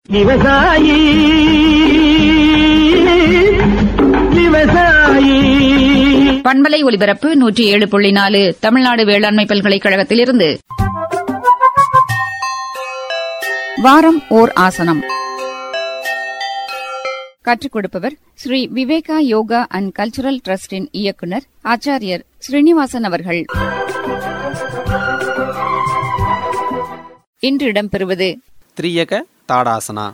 விவசாயி விவசாயி பண்பலை ஒலிபரப்பு நூற்றி ஏழு புள்ளி நாலு தமிழ்நாடு வேளாண்மை பல்கலைக்கழகத்திலிருந்து வாரம் ஓர் ஆசனம் கற்றுக் கொடுப்பவர் ஸ்ரீ விவேகா யோகா அண்ட் கல்ச்சுரல் டிரஸ்டின் இயக்குனர் ஆச்சாரியர் ஸ்ரீனிவாசன் அவர்கள் இன்று இடம்பெறுவது திரியக தாடாசனா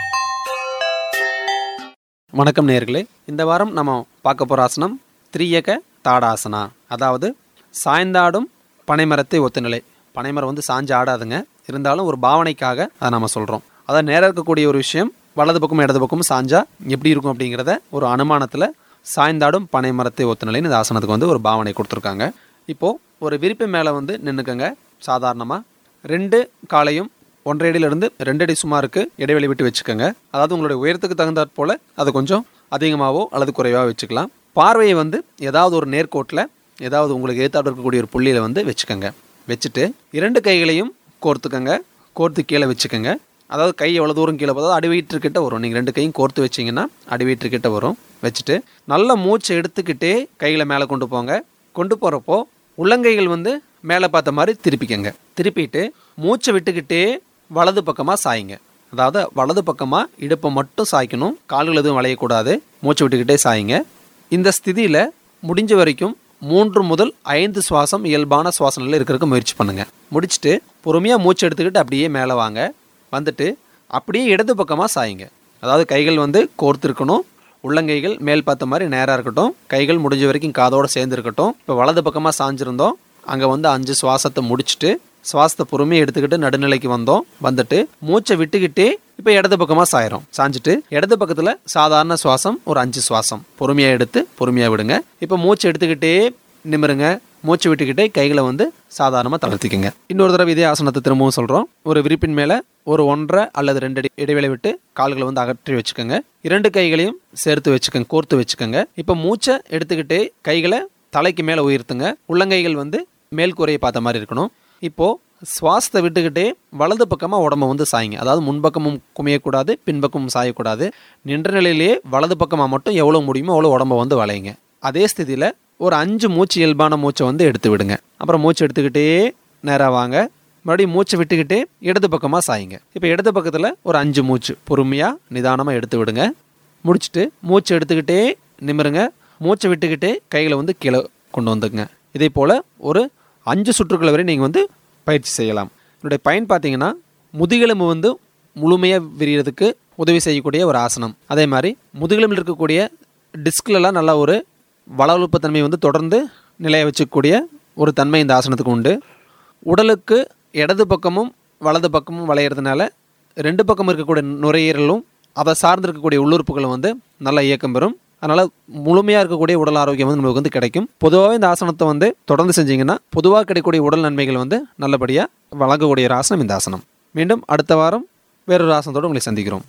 வணக்கம் நேர்களே இந்த வாரம் நம்ம பார்க்க போகிற ஆசனம் திரியக தாடாசனா அதாவது சாய்ந்தாடும் பனைமரத்தை ஒத்துநிலை பனைமரம் வந்து சாஞ்சு ஆடாதுங்க இருந்தாலும் ஒரு பாவனைக்காக அதை நம்ம சொல்கிறோம் அதான் நேரம் இருக்கக்கூடிய ஒரு விஷயம் வலது பக்கமும் இடது பக்கமும் சாஞ்சா எப்படி இருக்கும் அப்படிங்கிறத ஒரு அனுமானத்தில் சாய்ந்தாடும் பனைமரத்தை ஒத்துநிலைன்னு இந்த ஆசனத்துக்கு வந்து ஒரு பாவனை கொடுத்துருக்காங்க இப்போது ஒரு விரிப்பு மேலே வந்து நின்றுக்கங்க சாதாரணமாக ரெண்டு காலையும் ஒன்றரை அடியிலிருந்து ரெண்டு அடி சுமாருக்கு இடைவெளி விட்டு வச்சுக்கோங்க அதாவது உங்களுடைய உயரத்துக்கு தகுந்தாற் போல் அதை கொஞ்சம் அதிகமாகவோ அல்லது குறைவாக வச்சுக்கலாம் பார்வையை வந்து ஏதாவது ஒரு நேர்கோட்டில் ஏதாவது உங்களுக்கு ஏத்தாடு இருக்கக்கூடிய ஒரு புள்ளியில் வந்து வச்சுக்கோங்க வச்சுட்டு இரண்டு கைகளையும் கோர்த்துக்கங்க கோர்த்து கீழே வச்சுக்கோங்க அதாவது கை எவ்வளோ தூரம் கீழே போதோ அடிவயிற்றுக்கிட்ட வரும் நீங்கள் ரெண்டு கையும் கோர்த்து வச்சிங்கன்னா அடிவயிற்றுக்கிட்ட வரும் வச்சுட்டு நல்ல மூச்சை எடுத்துக்கிட்டே கைகளை மேலே கொண்டு போங்க கொண்டு போகிறப்போ உள்ளங்கைகள் வந்து மேலே பார்த்த மாதிரி திருப்பிக்கங்க திருப்பிட்டு மூச்சை விட்டுக்கிட்டே வலது பக்கமாக சாயுங்க அதாவது வலது பக்கமாக இடுப்பை மட்டும் சாய்க்கணும் கால்கள் எதுவும் வளையக்கூடாது மூச்சை விட்டுக்கிட்டே சாயுங்க இந்த ஸ்திதியில் முடிஞ்ச வரைக்கும் மூன்று முதல் ஐந்து சுவாசம் இயல்பான சுவாச நிலையில் இருக்கிறதுக்கு முயற்சி பண்ணுங்க முடிச்சுட்டு பொறுமையாக மூச்சு எடுத்துக்கிட்டு அப்படியே மேலே வாங்க வந்துட்டு அப்படியே இடது பக்கமாக சாயுங்க அதாவது கைகள் வந்து கோர்த்துருக்கணும் உள்ளங்கைகள் மேல் பார்த்த மாதிரி நேராக இருக்கட்டும் கைகள் முடிஞ்ச வரைக்கும் காதோடு சேர்ந்து இருக்கட்டும் இப்போ வலது பக்கமாக சாஞ்சிருந்தோம் அங்கே வந்து அஞ்சு சுவாசத்தை முடிச்சுட்டு சுவாசத்தை பொறுமையாக எடுத்துக்கிட்டு நடுநிலைக்கு வந்தோம் வந்துட்டு மூச்சை விட்டுக்கிட்டே இப்போ இடது பக்கமாக சாயிரும் சாஞ்சிட்டு இடது பக்கத்தில் சாதாரண சுவாசம் ஒரு அஞ்சு சுவாசம் பொறுமையாக எடுத்து பொறுமையாக விடுங்க இப்போ மூச்சு எடுத்துக்கிட்டே நிமிருங்க மூச்சு விட்டுக்கிட்டே கைகளை வந்து சாதாரணமாக தளர்த்திக்கங்க இன்னொரு தடவை இதே ஆசனத்தை திரும்பவும் சொல்கிறோம் ஒரு விரிப்பின் மேலே ஒரு ஒன்றரை அல்லது ரெண்டு அடி இடைவேளை விட்டு கால்களை வந்து அகற்றி வச்சுக்கோங்க இரண்டு கைகளையும் சேர்த்து வச்சுக்கோங்க கோர்த்து வச்சுக்கோங்க இப்போ மூச்சை எடுத்துக்கிட்டே கைகளை தலைக்கு மேலே உயர்த்துங்க உள்ளங்கைகள் வந்து மேல் கூரையை பார்த்த மாதிரி இருக்கணும் இப்போ சுவாசத்தை விட்டுக்கிட்டே வலது பக்கமாக உடம்ப வந்து சாயுங்க அதாவது முன்பக்கமும் குமையக்கூடாது பின்பக்கமும் சாயக்கூடாது நின்ற நிலையிலேயே வலது பக்கமாக மட்டும் எவ்வளோ முடியுமோ அவ்வளோ உடம்ப வந்து வளையுங்க அதே ஸ்திதியில் ஒரு அஞ்சு மூச்சு இயல்பான மூச்சை வந்து எடுத்து விடுங்க அப்புறம் மூச்சு எடுத்துக்கிட்டே நேராக வாங்க மறுபடியும் மூச்சை விட்டுக்கிட்டே இடது பக்கமாக சாயுங்க இப்போ இடது பக்கத்தில் ஒரு அஞ்சு மூச்சு பொறுமையாக நிதானமாக எடுத்து விடுங்க முடிச்சுட்டு மூச்சு எடுத்துக்கிட்டே நிமிருங்க மூச்சை விட்டுக்கிட்டே கைகளை வந்து கீழே கொண்டு வந்துக்குங்க இதே போல் ஒரு அஞ்சு சுற்றுக்கள் வரை நீங்கள் வந்து பயிற்சி செய்யலாம் இதனுடைய பயன் பார்த்தீங்கன்னா முதுகெலும்பு வந்து முழுமையாக விரியறதுக்கு உதவி செய்யக்கூடிய ஒரு ஆசனம் அதே மாதிரி முதுகெலும்பில் இருக்கக்கூடிய டிஸ்க்லலாம் நல்லா ஒரு வளவழுப்பு தன்மை வந்து தொடர்ந்து நிலைய வச்சுக்கக்கூடிய ஒரு தன்மை இந்த ஆசனத்துக்கு உண்டு உடலுக்கு இடது பக்கமும் வலது பக்கமும் வளையிறதுனால ரெண்டு பக்கம் இருக்கக்கூடிய நுரையீரலும் அதை சார்ந்து இருக்கக்கூடிய உள்ளுறுப்புகளும் வந்து நல்ல இயக்கம் பெறும் அதனால் முழுமையாக இருக்கக்கூடிய உடல் ஆரோக்கியம் வந்து நமக்கு வந்து கிடைக்கும் பொதுவாகவே இந்த ஆசனத்தை வந்து தொடர்ந்து செஞ்சீங்கன்னா பொதுவாக கிடைக்கக்கூடிய உடல் நன்மைகள் வந்து நல்லபடியாக வழங்கக்கூடிய ஒரு ஆசனம் இந்த ஆசனம் மீண்டும் அடுத்த வாரம் வேறொரு ஆசனத்தோடு உங்களை சந்திக்கிறோம்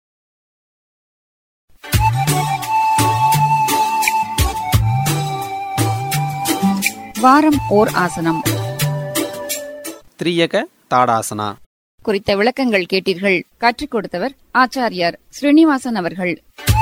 வாரம் ஓர் ஆசனம் திரியக தாடாசனா குறித்த விளக்கங்கள் கேட்டீர்கள் கற்றுக் கொடுத்தவர் ஆச்சாரியார் ஸ்ரீனிவாசன் அவர்கள்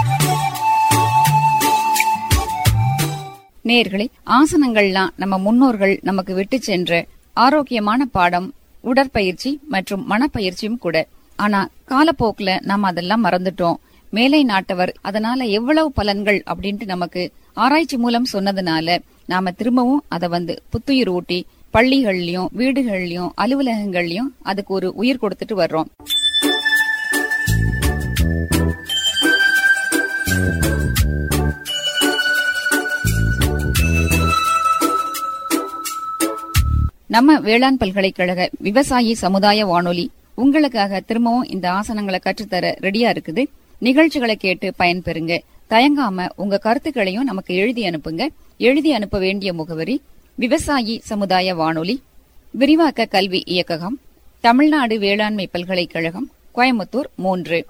நேர்களே ஆசனங்கள்லாம் நம்ம முன்னோர்கள் நமக்கு விட்டு சென்ற ஆரோக்கியமான பாடம் உடற்பயிற்சி மற்றும் மனப்பயிற்சியும் கூட ஆனா காலப்போக்குல நாம அதெல்லாம் மறந்துட்டோம் மேலை நாட்டவர் அதனால எவ்வளவு பலன்கள் அப்படின்ட்டு நமக்கு ஆராய்ச்சி மூலம் சொன்னதுனால நாம திரும்பவும் அதை வந்து புத்துயிர் ஊட்டி பள்ளிகள்லயும் வீடுகள்லயும் அலுவலகங்கள்லயும் அதுக்கு ஒரு உயிர் கொடுத்துட்டு வர்றோம் நம்ம வேளாண் பல்கலைக்கழக விவசாயி சமுதாய வானொலி உங்களுக்காக திரும்பவும் இந்த ஆசனங்களை கற்றுத்தர ரெடியா இருக்குது நிகழ்ச்சிகளை கேட்டு பயன்பெறுங்க தயங்காம உங்க கருத்துக்களையும் நமக்கு எழுதி அனுப்புங்க எழுதி அனுப்ப வேண்டிய முகவரி விவசாயி சமுதாய வானொலி விரிவாக்க கல்வி இயக்ககம் தமிழ்நாடு வேளாண்மை பல்கலைக்கழகம் கோயம்புத்தூர் மூன்று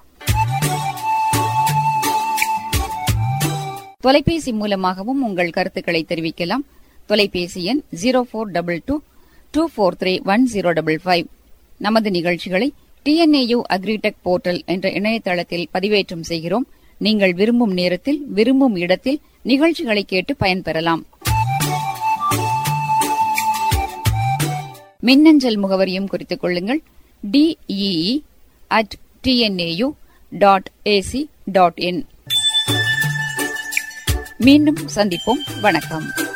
தொலைபேசி மூலமாகவும் உங்கள் கருத்துக்களை தெரிவிக்கலாம் தொலைபேசி எண் zero four double two two four three one zero double five நமது நிகழ்ச்சிகளை டிஎன்ஏயு அக்ரிடெக் போர்ட்டல் என்ற இணையதளத்தில் பதிவேற்றம் செய்கிறோம் நீங்கள் விரும்பும் நேரத்தில் விரும்பும் இடத்தில் நிகழ்ச்சிகளை கேட்டு பயன்பெறலாம் மின்னஞ்சல் முகவரியும் குறித்துக் கொள்ளுங்கள் DEE at TNAU dot AC dot in மீண்டும் சந்திப்போம் வணக்கம்